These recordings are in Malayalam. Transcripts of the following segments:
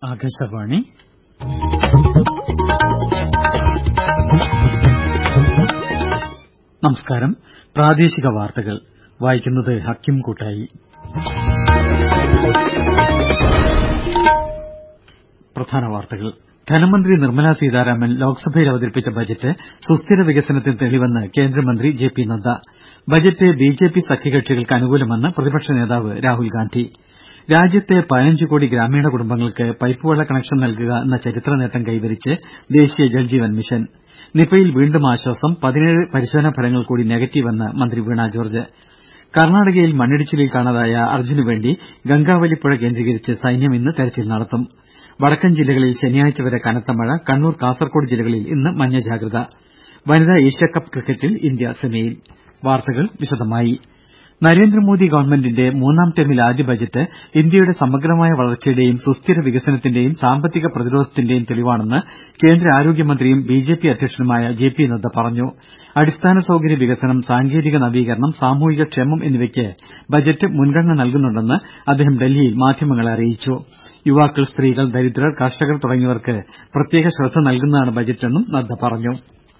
ആകാശവാണി നമസ്കാരം പ്രാദേശിക വാർത്തകൾ വായിക്കുന്നത് ഹക്കിം കൂട്ടായി പ്രധാന വാർത്തകൾ ധനമന്ത്രി നിർമ്മലാ സീതാരാമൻ ലോക്സഭയിൽ അവതരിപ്പിച്ച ബജറ്റ് സുസ്ഥിര വികസനത്തിന് തെളിവെന്ന് കേന്ദ്രമന്ത്രി J P Nadda budget B J P സഖ്യകക്ഷികൾക്ക് അനുകൂലമെന്ന് പ്രതിപക്ഷ നേതാവ് രാഹുൽ ഗാന്ധി രാജ്യത്തെ പതിനഞ്ച് കോടി ഗ്രാമീണ കുടുംബങ്ങൾക്ക് പൈപ്പ് വെള്ള കണക്ഷൻ നൽകുക എന്ന ചരിത്ര നേട്ടം കൈവരിച്ച് ദേശീയ ജൽജീവൻ മിഷൻ നിപയിൽ വീണ്ടും ആശ്വാസം പതിനേഴ് പരിശോധനാ ഫലങ്ങൾ കൂടി നെഗറ്റീവെന്ന് മന്ത്രി വീണ ജോർജ് കർണാടകയിൽ മണ്ണിടിച്ചിലിൽ കാണാതായ അർജുനുവേണ്ടി ഗംഗാവലി പുഴ കേന്ദ്രീകരിച്ച് സൈന്യം ഇന്ന് തെരച്ചിൽ നടത്തും വടക്കൻ ജില്ലകളിൽ ശനിയാഴ്ച വരെ കനത്ത മഴ കണ്ണൂർ കാസർകോട് ജില്ലകളിൽ ഇന്ന് മഞ്ഞ ജാഗ്രത വനിതാ ഏഷ്യാകപ്പ് ക്രിക്കറ്റിൽ ഇന്ത്യ സെമിയിൽ വാർത്തകൾ വിശദമായി നരേന്ദ്രമോദി ഗവൺമെന്റിന്റെ മൂന്നാം ടേമിൽ ആദ്യ ബജറ്റ് ഇന്ത്യയുടെ സമഗ്രമായ വളർച്ചയുടെയും സുസ്ഥിര വികസനത്തിന്റെയും സാമ്പത്തിക പ്രതിരോധത്തിന്റെയും തെളിവാണെന്ന് കേന്ദ്ര ആരോഗ്യമന്ത്രിയും ബി ജെ പി അധ്യക്ഷനുമായ ജെ പി നദ്ദ പറഞ്ഞു അടിസ്ഥാന സൌകര്യ വികസനം സാങ്കേതിക നവീകരണം സാമൂഹിക ക്ഷേമം എന്നിവയ്ക്ക് ബജറ്റ് മുൻഗണന നൽകുന്നുണ്ടെന്ന് അദ്ദേഹം ഡൽഹിയിൽ മാധ്യമങ്ങളെ അറിയിച്ചു യുവാക്കൾ സ്ത്രീകൾ ദരിദ്രർ കർഷകർ തുടങ്ങിയവർക്ക് പ്രത്യേക ശ്രദ്ധ നൽകുന്നതാണ് ബജറ്റെന്നും നദ്ദ പറഞ്ഞു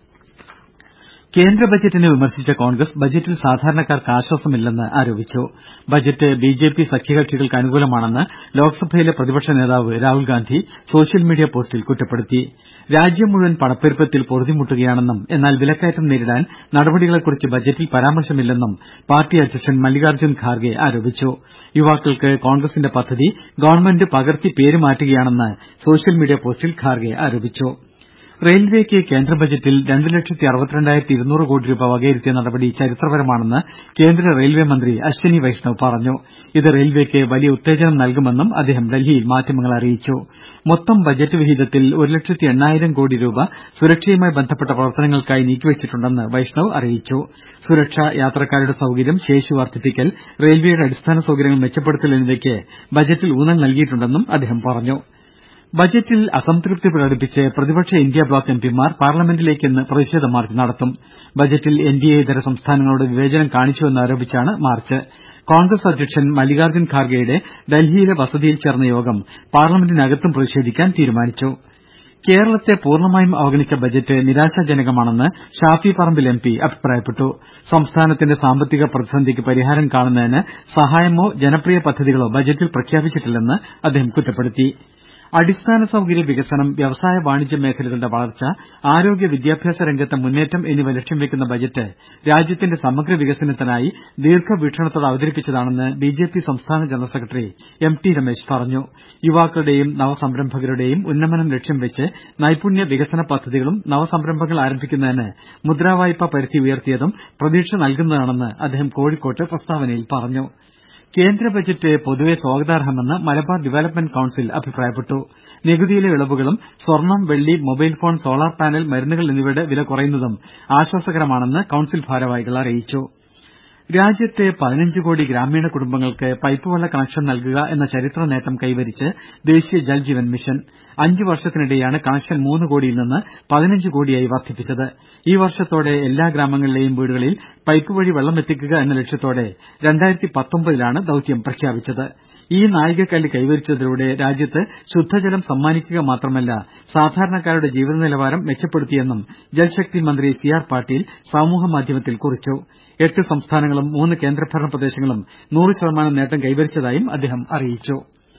കേന്ദ്ര ബജറ്റിനെ വിമർശിച്ച കോൺഗ്രസ് ബജറ്റിൽ സാധാരണക്കാർക്ക് ആശ്വാസമില്ലെന്ന് ആരോപിച്ചു ബജറ്റ് ബി ജെ പി സഖ്യകക്ഷികൾക്ക് അനുകൂലമാണെന്ന് ലോക്സഭയിലെ പ്രതിപക്ഷ നേതാവ് രാഹുൽ ഗാന്ധി സോഷ്യൽ മീഡിയ പോസ്റ്റിൽ കുറ്റപ്പെടുത്തി രാജ്യം മുഴുവൻ പണപ്പെരുപ്പത്തിൽ പൊറുതിമുട്ടുകയാണെന്നും എന്നാൽ വിലക്കയറ്റം നേരിടാൻ നടപടികളെക്കുറിച്ച് ബജറ്റിൽ പരാമർശമില്ലെന്നും പാർട്ടി അധ്യക്ഷൻ മല്ലികാർജ്ജുൻ ഖാർഗെ ആരോപിച്ചു യുവാക്കൾക്ക് കോൺഗ്രസിന്റെ പദ്ധതി ഗവൺമെന്റ് പകർത്തി പേര് മാറ്റുകയാണെന്ന് സോഷ്യൽ മീഡിയ പോസ്റ്റിൽ ഖാർഗെ ആരോപിച്ചു റെയിൽവേക്ക് കേന്ദ്ര ബജറ്റിൽ രണ്ട് ലക്ഷത്തി അറുപത്തിരണ്ടായിരത്തി ഇരുന്നൂറ് കോടി രൂപ വകയിരുത്തിയ നടപടി ചരിത്രപരമാണെന്ന് കേന്ദ്ര റെയിൽവേ മന്ത്രി അശ്വനി വൈഷ്ണവ് പറഞ്ഞു ഇത് റെയിൽവേക്ക് വലിയ ഉത്തേജനം നൽകുമെന്നും അദ്ദേഹം ഡൽഹിയിൽ മാധ്യമങ്ങളെ അറിയിച്ചു മൊത്തം ബജറ്റ് വിഹിതത്തിൽ ഒരു ലക്ഷത്തി എണ്ണായിരം കോടി രൂപ സുരക്ഷയുമായി ബന്ധപ്പെട്ട പ്രവർത്തനങ്ങൾക്കായി നീക്കിവെച്ചിട്ടുണ്ടെന്ന് വൈഷ്ണവ് അറിയിച്ചു സുരക്ഷ യാത്രക്കാരുടെ സൌകര്യം ശേഷി വർദ്ധിപ്പിക്കൽ റെയിൽവേയുടെ അടിസ്ഥാന സൌകര്യങ്ങൾ മെച്ചപ്പെടുത്തൽ എന്നിവയ്ക്ക് ബജറ്റിൽ ഊന്നൽ നൽകിയിട്ടുണ്ടെന്നും അദ്ദേഹം പറഞ്ഞു ബജറ്റിൽ അസംതൃപ്തി പ്രകടിപ്പിച്ച് പ്രതിപക്ഷ ഇന്ത്യ ബ്ലോക്ക് എംപിമാർ പാർലമെന്റിലേക്ക് ഇന്ന് പ്രതിഷേധ മാർച്ച് നടത്തും ബജറ്റിൽ എൻഡിഎ ഇതര സംസ്ഥാനങ്ങളോട് വിവേചനം കാണിച്ചുവെന്നാരോപിച്ചാണ് മാർച്ച് കോൺഗ്രസ് അധ്യക്ഷൻ മല്ലികാർജ്ജുൻ ഖാർഗെയുടെ ഡൽഹിയിലെ വസതിയിൽ ചേർന്ന യോഗം പാർലമെന്റിനകത്തും പ്രതിഷേധിക്കാൻ തീരുമാനിച്ചു കേരളത്തെ പൂർണ്ണമായും അവഗണിച്ച ബജറ്റ് നിരാശാജനകമാണെന്ന് ഷാഫി പറമ്പിൽ എം പി അഭിപ്രായപ്പെട്ടു സംസ്ഥാനത്തിന്റെ സാമ്പത്തിക പ്രതിസന്ധിക്ക് പരിഹാരം കാണുന്നതിന് സഹായമോ ജനപ്രിയ പദ്ധതികളോ ബജറ്റിൽ പ്രഖ്യാപിച്ചിട്ടില്ലെന്ന് അദ്ദേഹം കുറ്റപ്പെടുത്തി അടിസ്ഥാന സൌകര്യ വികസനം വ്യവസായ വാണിജ്യ മേഖലകളുടെ വളർച്ച ആരോഗ്യ വിദ്യാഭ്യാസ രംഗത്തെ മുന്നേറ്റം എന്നിവ ലക്ഷ്യം വെക്കുന്ന ബജറ്റ് രാജ്യത്തിന്റെ സമഗ്ര വികസനത്തിനായി ദീർഘവീക്ഷണത്തോടെ അവതരിപ്പിച്ചതാണെന്ന് ബി ജെ പി സംസ്ഥാന general secretary M T Ramesh പറഞ്ഞു യുവാക്കളുടെയും നവസംരംഭകരുടെയും ഉന്നമനം ലക്ഷ്യം വെച്ച് നൈപുണ്യ വികസന പദ്ധതികളും നവസംരംഭങ്ങൾ ആരംഭിക്കുന്നതിന് മുദ്രാവായ്പാ പരിധി ഉയർത്തിയതും പ്രതീക്ഷ നൽകുന്നതാണെന്ന് അദ്ദേഹം കോഴിക്കോട്ട് പ്രസ്താവനയിൽ പറഞ്ഞു കേന്ദ്ര ബജറ്റ് പൊതുവെ സ്വാഗതാർഹമെന്ന് മലബാർ ഡെവലപ്മെന്റ് കൌൺസിൽ അഭിപ്രായപ്പെട്ടു നികുതിയിലെ ഇളവുകളും സ്വർണം വെള്ളി മൊബൈൽ ഫോൺ സോളാർ പാനൽ മരുന്നുകൾ എന്നിവയുടെ വില കുറയുന്നതും ആശ്വാസകരമാണെന്ന് കൌൺസിൽ ഭാരവാഹികൾ അറിയിച്ചു രാജ്യത്തെ പതിനഞ്ച് കോടി ഗ്രാമീണ കുടുംബങ്ങൾക്ക് പൈപ്പ് വെള്ള കണക്ഷൻ നൽകുക എന്ന ചരിത്ര നേട്ടം കൈവരിച്ച് ദേശീയ ജൽജീവൻ മിഷൻ അഞ്ച് വർഷത്തിനിടെയാണ് കണക്ഷൻ മൂന്ന് കോടിയിൽ നിന്ന് പതിനഞ്ച് കോടിയായി വർദ്ധിപ്പിച്ചത് ഈ വർഷത്തോടെ എല്ലാ ഗ്രാമങ്ങളിലെയും വീടുകളിൽ പൈപ്പ് വഴി വെള്ളമെത്തിക്കുക എന്ന ലക്ഷ്യത്തോടെ രണ്ടായിരത്തി പത്തൊമ്പതിലാണ് ദൌത്യം പ്രഖ്യാപിച്ചത് ഈ നാഴികക്കല്ല് കൈവരിച്ചതിലൂടെ രാജ്യത്ത് ശുദ്ധജലം സമ്മാനിക്കുക മാത്രമല്ല സാധാരണക്കാരുടെ ജീവിത നിലവാരം മെച്ചപ്പെടുത്തിയെന്നും ജൽശക്തി മന്ത്രി സി ആർ പാട്ടീൽ സമൂഹമാധ്യമത്തിൽ കുറിച്ചു എട്ട് സംസ്ഥാനങ്ങളും മൂന്ന് കേന്ദ്രഭരണ പ്രദേശങ്ങളും നൂറ് ശതമാനം നേട്ടം കൈവരിച്ചതായും അദ്ദേഹം അറിയിച്ചു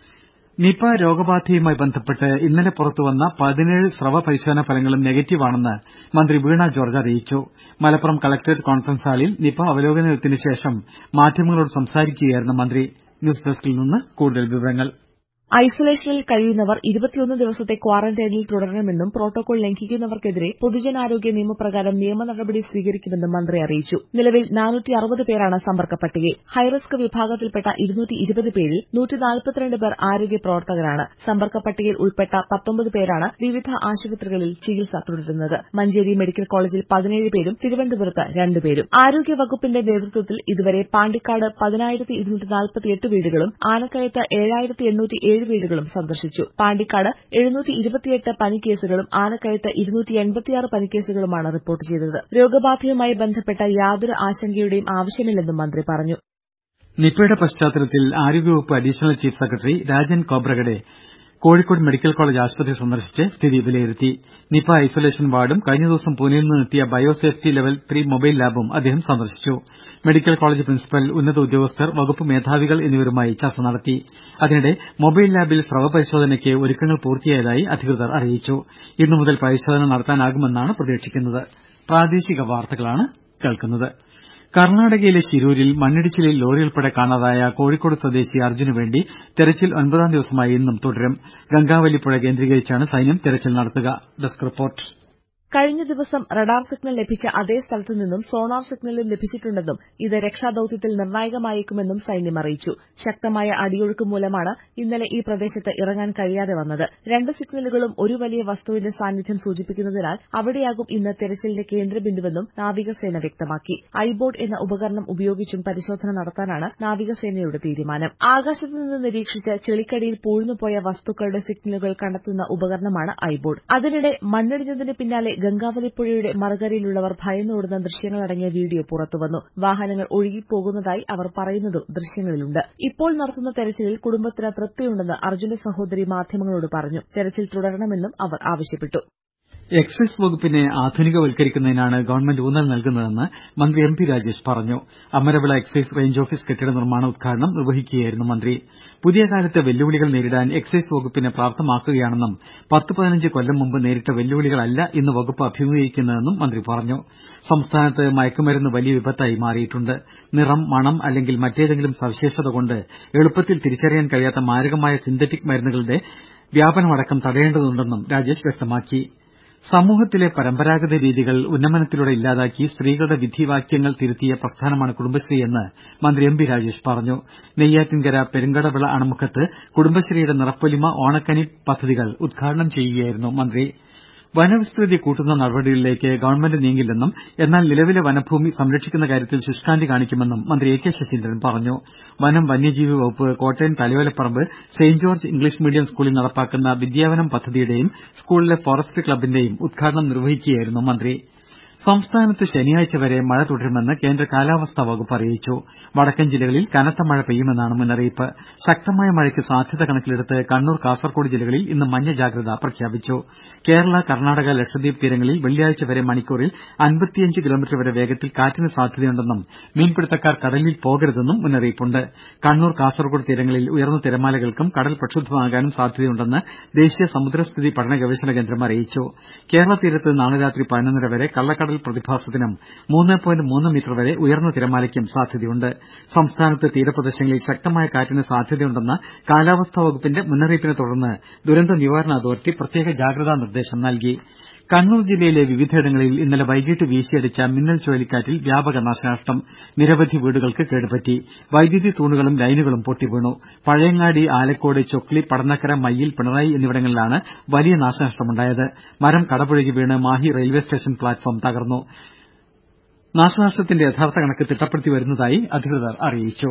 നിപ രോഗബാധയുമായി ബന്ധപ്പെട്ട് ഇന്നലെ പുറത്തുവന്ന പതിനേഴ് സ്രവ പരിശോധനാ ഫലങ്ങളും നെഗറ്റീവാണെന്ന് മന്ത്രി വീണ ജോർജ് അറിയിച്ചു മലപ്പുറം കലക്ടറേറ്റ് കോൺഫറൻസ് ഹാളിൽ നിപ അവലോകനത്തിന് ശേഷം മാധ്യമങ്ങളോട് സംസാരിക്കുകയായിരുന്നു മന്ത്രി ന്യൂസ് ഡെസ്കിൽ നിന്ന് കൂടുതൽ വിവരങ്ങൾ ഐസൊലേഷനിൽ കഴിയുന്നവർ ഇരുപത്തിയൊന്ന് ദിവസത്തെ ക്വാറന്റൈനിൽ തുടരണമെന്നും പ്രോട്ടോകോൾ ലംഘിക്കുന്നവർക്കെതിരെ പൊതുജനാരോഗ്യ നിയമപ്രകാരം നിയമ നടപടി സ്വീകരിക്കുമെന്നും മന്ത്രി അറിയിച്ചു നിലവിൽ പേരാണ് സമ്പർക്ക പട്ടികയിൽ ഹൈറിസ്ക് വിഭാഗത്തിൽപ്പെട്ട പേരിൽ പേർ ആരോഗ്യ പ്രവർത്തകരാണ് സമ്പർക്ക പട്ടികയിൽ ഉൾപ്പെട്ട പത്തൊമ്പത് പേരാണ് വിവിധ ആശുപത്രികളിൽ ചികിത്സ തുടരുന്നത് മഞ്ചേരി മെഡിക്കൽ കോളേജിൽ പതിനേഴ് പേരും തിരുവനന്തപുരത്ത് രണ്ടുപേരും ആരോഗ്യ വകുപ്പിന്റെ നേതൃത്വത്തിൽ ഇതുവരെ പാണ്ടിക്കാട് പതിനായിരത്തി വീടുകളും ആനക്കയത്ത് ഏഴായിരത്തി എണ്ണൂറ്റി ഏഴ് വീടുകളും സന്ദർശിച്ചു പാണ്ടിക്കാട് എഴുന്നൂറ്റി ഇരുപത്തിയെട്ട് പനിക്കേസുകളും ആനക്കയത്ത് ഇരുന്നൂറ്റി എൺപത്തിയാറ് പനിക്കേസുകളുമാണ് റിപ്പോർട്ട് ചെയ്തത് രോഗബാധയുമായി ബന്ധപ്പെട്ട യാതൊരു ആശങ്കയുടെയും ആവശ്യമില്ലെന്നും മന്ത്രി പറഞ്ഞു നിപയുടെ പശ്ചാത്തലത്തിൽ ആരോഗ്യവകുപ്പ് additional chief secretary Rajan Khobragade Kozhikode medical college ആശുപത്രി സന്ദർശിച്ച് സ്ഥിതി വിലയിരുത്തി നിപ ഐസൊലേഷൻ വാർഡും കഴിഞ്ഞ ദിവസം പൂനെയിൽ നിന്നെത്തിയ ബയോസേഫ്റ്റി ലെവൽ ത്രീ മൊബൈൽ ലാബും അദ്ദേഹം സന്ദർശിച്ചു മെഡിക്കൽ കോളജ് പ്രിൻസിപ്പൽ ഉന്നത ഉദ്യോഗസ്ഥർ വകുപ്പ് മേധാവികൾ എന്നിവരുമായി ചർച്ച നടത്തി അതിനിടെ മൊബൈൽ ലാബിൽ സ്രവ പരിശോധനയ്ക്ക് ഒരുക്കങ്ങൾ പൂർത്തിയായതായി അധികൃതർ അറിയിച്ചു ഇന്നു മുതൽ പരിശോധന നടത്താനാകുമെന്നാണ് പ്രതീക്ഷിക്കുന്നത് കർണാടകയിലെ ശിരൂരിൽ മണ്ണിടിച്ചിലിൽ ലോറിയുൾപ്പെടെ കാണാതായ കോഴിക്കോട് സ്വദേശി അർജുനു വേണ്ടി തെരച്ചിൽ ഒൻപതാം ദിവസമായ ഇന്നും തുടരും ഗംഗാവലി പുഴ കേന്ദ്രീകരിച്ചാണ് സൈന്യം തെരച്ചിൽ നടത്തുക ഡെസ്ക് റിപ്പോർട്ട് കഴിഞ്ഞ ദിവസം റഡാർ സിഗ്നൽ ലഭിച്ച അതേ സ്ഥലത്തു നിന്നും സോണാർ സിഗ്നലും ലഭിച്ചിട്ടുണ്ടെന്നും ഇത് രക്ഷാദൌത്യത്തിൽ നിർണായകമായേക്കുമെന്നും സൈന്യം അറിയിച്ചു ശക്തമായ അടിയൊഴുക്ക് മൂലമാണ് ഇന്നലെ ഈ പ്രദേശത്ത് ഇറങ്ങാൻ കഴിയാതെ വന്നത് രണ്ട് സിഗ്നലുകളും ഒരു വലിയ വസ്തുവിന്റെ സാന്നിധ്യം സൂചിപ്പിക്കുന്നതിനാൽ അവിടെയാകും ഇന്ന് തെരച്ചിലിന്റെ കേന്ദ്രബിന്ദുവെന്നും നാവികസേന വ്യക്തമാക്കി ഐബോർഡ് എന്ന ഉപകരണം ഉപയോഗിച്ചും പരിശോധന നടത്താനാണ് നാവികസേനയുടെ തീരുമാനം ആകാശത്ത് നിന്ന് നിരീക്ഷിച്ച് ചെളിക്കടിയിൽ പൂഴ്ന്നുപോയ വസ്തുക്കളുടെ സിഗ്നലുകൾ കണ്ടെത്തുന്ന ഉപകരണമാണ് ഐബോർഡ് അതിനിടെ മണ്ണിടിഞ്ഞതിന് പിന്നാലെ ഗംഗാവലിപ്പുഴയുടെ മറുകരയിലുള്ളവർ ഭയന്നോടുന്ന ദൃശ്യങ്ങളടങ്ങിയ വീഡിയോ പുറത്തുവന്നു വാഹനങ്ങൾ ഒഴുകിപ്പോകുന്നതായി അവർ പറയുന്നതും ദൃശ്യങ്ങളിലുണ്ട് ഇപ്പോൾ നടത്തുന്ന തെരച്ചിലിൽ കുടുംബത്തിന് തൃപ്തിയുണ്ടെന്ന് അർജുന്റെ സഹോദരി മാധ്യമങ്ങളോട് പറഞ്ഞു തെരച്ചിൽ തുടരണമെന്നും അവർ ആവശ്യപ്പെട്ടു എക്സൈസ് വകുപ്പിനെ ആധുനികവൽക്കരിക്കുന്നതിനാണ് ഗവൺമെന്റ് ഊന്നൽ നൽകുന്നതെന്ന് മന്ത്രി എം പി രാജേഷ് പറഞ്ഞു അമരവിള എക്സൈസ് റേഞ്ച് ഓഫീസ് കെട്ടിട നിർമ്മാണ ഉദ്ഘാടനം നിർവഹിക്കുകയായിരുന്നു മന്ത്രി പുതിയ കാലത്തെ വെല്ലുവിളികൾ നേരിടാൻ എക്സൈസ് വകുപ്പിനെ പ്രാപ്തമാക്കുകയാണെന്നും പത്ത് പതിനഞ്ച് കൊല്ലം മുമ്പ് നേരിട്ട വെല്ലുവിളികളല്ല ഇന്ന് വകുപ്പ് അഭിമുഖീകരിക്കുന്നതെന്നും മന്ത്രി പറഞ്ഞു സംസ്ഥാനത്ത് മയക്കുമരുന്ന് വലിയ വിപത്തായി മാറിയിട്ടുണ്ട് നിറം മണം അല്ലെങ്കിൽ മറ്റേതെങ്കിലും സവിശേഷത കൊണ്ട് എളുപ്പത്തിൽ തിരിച്ചറിയാൻ കഴിയാത്ത മാരകമായ സിന്തറ്റിക് മരുന്നുകളുടെ വ്യാപനമടക്കം തടയേണ്ടതുണ്ടെന്നും രാജേഷ് വ്യക്തമാക്കി സമൂഹത്തിലെ പരമ്പരാഗത രീതികൾ ഉന്നമനത്തിലൂടെ ഇല്ലാതാക്കി സ്ത്രീകളുടെ വിധിവാക്യങ്ങൾ തിരുത്തിയ പ്രസ്ഥാനമാണ് കുടുംബശ്രീയെന്ന് മന്ത്രി എം പി രാജേഷ് പറഞ്ഞു നെയ്യാറ്റിൻകര പെരുങ്കടവിള അണമുഖത്ത് കുടുംബശ്രീയുടെ നിറപ്പൊലിമ ഓണക്കനി പദ്ധതികൾ ഉദ്ഘാടനം ചെയ്യുകയായിരുന്നു മന്ത്രി വനവിസ്തൃതി കൂട്ടുന്ന നടപടികളിലേക്ക് ഗവൺമെന്റ് നീങ്ങില്ലെന്നും എന്നാൽ നിലവിലെ വനഭൂമി സംരക്ഷിക്കുന്ന കാര്യത്തിൽ ശുഷ്കാന്തി കാണിക്കുമെന്നും മന്ത്രി എ കെ ശശീന്ദ്രൻ പറഞ്ഞു വനം വന്യജീവി വകുപ്പ് Kottayam Thalayolaparambu saint George English medium സ്കൂളിൽ നടപ്പാക്കുന്ന വിദ്യാവനം പദ്ധതിയുടെയും സ്കൂളിലെ ഫോറസ്റ്റ് ക്ലബിന്റെയും ഉദ്ഘാടനം നിർവഹിക്കുകയായിരുന്നു മന്ത്രി സംസ്ഥാനത്ത് ശനിയാഴ്ച വരെ മഴ തുടരുമെന്ന് കേന്ദ്ര കാലാവസ്ഥാ വകുപ്പ് അറിയിച്ചു വടക്കൻ ജില്ലകളിൽ കനത്ത മഴ പെയ്യുമെന്നാണ് മുന്നറിയിപ്പ് ശക്തമായ മഴയ്ക്ക് സാധ്യത കണക്കിലെടുത്ത് കണ്ണൂർ കാസർകോട് ജില്ലകളിൽ ഇന്ന് മഞ്ഞ ജാഗ്രത പ്രഖ്യാപിച്ചു കേരള കർണാടക ലക്ഷദ്വീപ് തീരങ്ങളിൽ വെള്ളിയാഴ്ച വരെ മണിക്കൂറിൽ അൻപത്തിയഞ്ച് കിലോമീറ്റർ വരെ വേഗത്തിൽ കാറ്റിന് സാധ്യതയുണ്ടെന്നും മീൻപിടുത്തക്കാർ കടലിൽ പോകരുതെന്നും മുന്നറിയിപ്പുണ്ട് കണ്ണൂർ കാസർകോട് തീരങ്ങളിൽ ഉയർന്ന തിരമാലകൾക്കും കടൽ പ്രക്ഷുബ്ധമാകാനും സാധ്യതയുണ്ടെന്ന് ദേശീയ സമുദ്രസ്ഥിതി പഠന ഗവേഷണ കേന്ദ്രം അറിയിച്ചു കേരള തീരത്ത് നാളെ രാത്രി പതിനൊന്നര വരെ കള്ളക്കടൽ പ്രതിഭാസത്തിനും മൂന്ന് പോയിന്റ് മൂന്ന് മീറ്റർ വരെ ഉയർന്ന തിരമാലയ്ക്കും സാധ്യതയുണ്ട് സംസ്ഥാനത്ത് തീരപ്രദേശങ്ങളിൽ ശക്തമായ കാറ്റിന് സാധ്യതയുണ്ടെന്ന കാലാവസ്ഥാ വകുപ്പിന്റെ മുന്നറിയിപ്പിനെ തുടർന്ന് ദുരന്ത നിവാരണ അതോറിറ്റി പ്രത്യേക ജാഗ്രതാ നിർദ്ദേശം നൽകി കണ്ണൂർ ജില്ലയിലെ വിവിധയിടങ്ങളിൽ ഇന്നലെ വൈകിട്ട് വീശിയടിച്ച മിന്നൽ ചുഴലിക്കാറ്റിൽ വ്യാപക നാശനഷ്ടം നിരവധി വീടുകൾക്ക് കേടുപറ്റി വൈദ്യുതി തൂണുകളും ലൈനുകളും പൊട്ടിവീണു പഴയങ്ങാടി ആലക്കോട് ചൊക്ലി പടന്നക്കര മയ്യിൽ പിണറായി എന്നിവിടങ്ങളിലാണ് വലിയ നാശനഷ്ടമുണ്ടായത് മരം കടപുഴകി വീണ് മാഹി റെയിൽവെ സ്റ്റേഷൻ പ്ലാറ്റ്ഫോം തകർന്നു നാശനഷ്ടത്തിന്റെ യഥാർത്ഥ കണക്ക് തിട്ടപ്പെടുത്തി വരുന്നതായി അധികൃതർ അറിയിച്ചു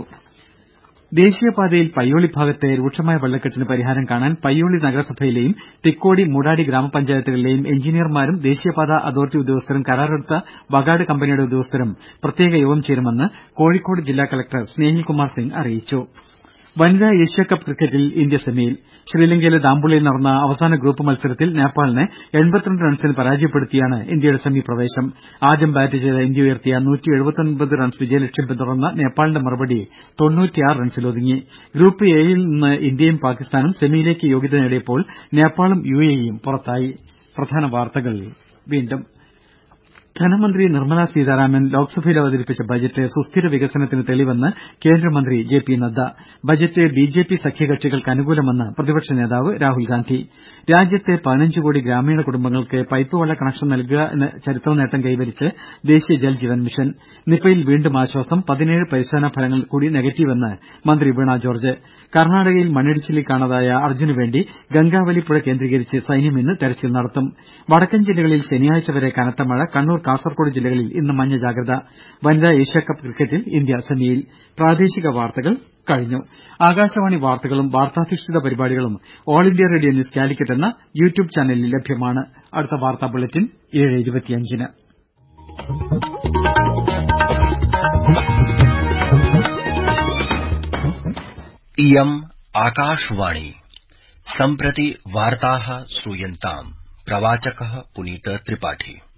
ദേശീയപാതയിൽ പയ്യോളി ഭാഗത്തെ രൂക്ഷമായ വെള്ളക്കെട്ടിന് പരിഹാരം കാണാൻ പയ്യോളി നഗരസഭയിലെയും തിക്കോടി മൂടാടി ഗ്രാമപഞ്ചായത്തുകളിലെയും എഞ്ചിനീയർമാരും ദേശീയപാത അതോറിറ്റി ഉദ്യോഗസ്ഥരും കരാറെടുത്ത വകാർഡ് കമ്പനിയുടെ ഉദ്യോഗസ്ഥരും പ്രത്യേക യോഗം ചേരുമെന്ന് കോഴിക്കോട് ജില്ലാ കലക്ടർ സ്നേഹിൽകുമാർ സിംഗ് അറിയിച്ചു വനിതാ ഏഷ്യാകപ്പ് ക്രിക്കറ്റിൽ ഇന്ത്യ സെമിയിൽ ശ്രീലങ്കയിലെ ദാംബുളയിൽ നടന്ന അവസാന ഗ്രൂപ്പ് മത്സരത്തിൽ നേപ്പാളിനെ റൺസിന് പരാജയപ്പെടുത്തിയാണ് ഇന്ത്യയുടെ സെമി പ്രവേശം ആദ്യം ബാറ്റ് ചെയ്ത ഇന്ത്യ ഉയർത്തിയ റൺസ് വിജയലക്ഷ്യം പിന്തുടർന്ന നേപ്പാളിന്റെ മറുപടി റൺസിലൊതുങ്ങി ഗ്രൂപ്പ് എയിൽ നിന്ന് ഇന്ത്യയും പാകിസ്ഥാനും സെമിയിലേക്ക് യോഗ്യത നേടിയപ്പോൾ നേപ്പാളും യു എ ഇയും പുറത്തായി ധനമന്ത്രി നിർമ്മലാ സീതാരാമൻ ലോക്സഭയിൽ അവതരിപ്പിച്ച ബജറ്റ് സുസ്ഥിര വികസനത്തിന് തെളിവെന്ന് കേന്ദ്രമന്ത്രി J P Nadda budget B J P സഖ്യകക്ഷികൾക്ക് അനുകൂലമെന്ന് പ്രതിപക്ഷ നേതാവ് രാഹുൽ ഗാന്ധി രാജ്യത്തെ പതിനഞ്ച് കോടി ഗ്രാമീണ കുടുംബങ്ങൾക്ക് പൈപ്പ് വെള്ള കണക്ഷൻ നൽകുക എന്ന ചരിത്രനേട്ടം കൈവരിച്ച് ദേശീയ ജൽജീവൻ മിഷൻ നിപയിൽ വീണ്ടും ആശ്വാസം പതിനേഴ് പരിശോധനാ ഫലങ്ങൾ കൂടി നെഗറ്റീവെന്ന് മന്ത്രി വീണ ജോർജ് കർണാടകയിൽ മണ്ണിടിച്ചിലിൽ കാണാതായ അർജുനു വേണ്ടി ഗംഗാവലി പുഴ കേന്ദ്രീകരിച്ച് സൈന്യം ഇന്ന് തെരച്ചിൽ നടത്തും വടക്കൻ ജില്ലകളിൽ ശനിയാഴ്ച വരെ കനത്ത മഴ കണ്ണൂർ കാസർകോട് ജില്ലകളിൽ ഇന്ന് മഞ്ഞ ജാഗ്രത വനിതാ ഏഷ്യാകപ്പ് ക്രിക്കറ്റിൽ ഇന്ത്യ സെമിയിൽ പ്രാദേശിക വാർത്തകൾ കഴിഞ്ഞു ആകാശവാണി വാർത്തകളും വാർത്താധിഷ്ഠിത പരിപാടികളും all India radio news Calicut എന്ന യൂട്യൂബ് ചാനലിൽ ലഭ്യമാണ് അടുത്ത വാർത്താ ബുള്ളറ്റിൻ ഏഴ് ഇരുപത്തിയഞ്ചിന് इयम् आकाशवाणी सम्प्रति वार्ताः श्रूयन्ताम् प्रवाचकः पुनीत त्रिपाठी